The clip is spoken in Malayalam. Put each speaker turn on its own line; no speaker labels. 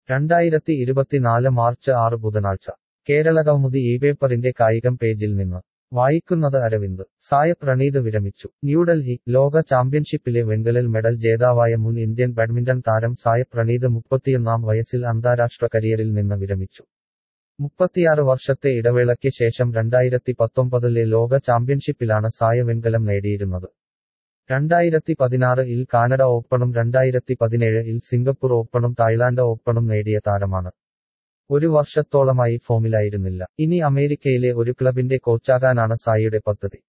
രണ്ടായിരത്തി ഇരുപത്തിനാല് മാർച്ച് ആറ് ബുധനാഴ്ച കേരളകൗമുദി ഈ പേപ്പറിന്റെ കായികം പേജിൽ നിന്ന് വായിക്കുന്നത് അരവിന്ദ് സായ പ്രണീത് വിരമിച്ചു ന്യൂഡൽഹി ലോക ചാമ്പ്യൻഷിപ്പിലെ വെങ്കലൽ മെഡൽ ജേതാവായ മുൻ ഇന്ത്യൻ ബാഡ്മിന്റൺ താരം സായ പ്രണീത് മുപ്പത്തിയൊന്നാം വയസ്സിൽ അന്താരാഷ്ട്ര കരിയറിൽ നിന്ന് വിരമിച്ചു മുപ്പത്തിയാറ് വർഷത്തെ ഇടവേളയ്ക്ക് ശേഷം രണ്ടായിരത്തി പത്തൊമ്പതിലെ ലോക ചാമ്പ്യൻഷിപ്പിലാണ് സായ വെങ്കലം നേടിയിരുന്നത് രണ്ടായിരത്തി പതിനാറ് ഇൽ കാനഡ ഓപ്പണും രണ്ടായിരത്തി പതിനേഴ് ഇൽ സിംഗപ്പൂർ ഓപ്പണും തായ്ലാന്റ് ഓപ്പണും നേടിയ താരമാണ് ഒരു വർഷത്തോളമായി ഫോമിലായിരുന്നില്ല ഇനി അമേരിക്കയിലെ ഒരു ക്ലബിന്റെ കോച്ചാകാനാണ് സായിയുടെ പദ്ധതി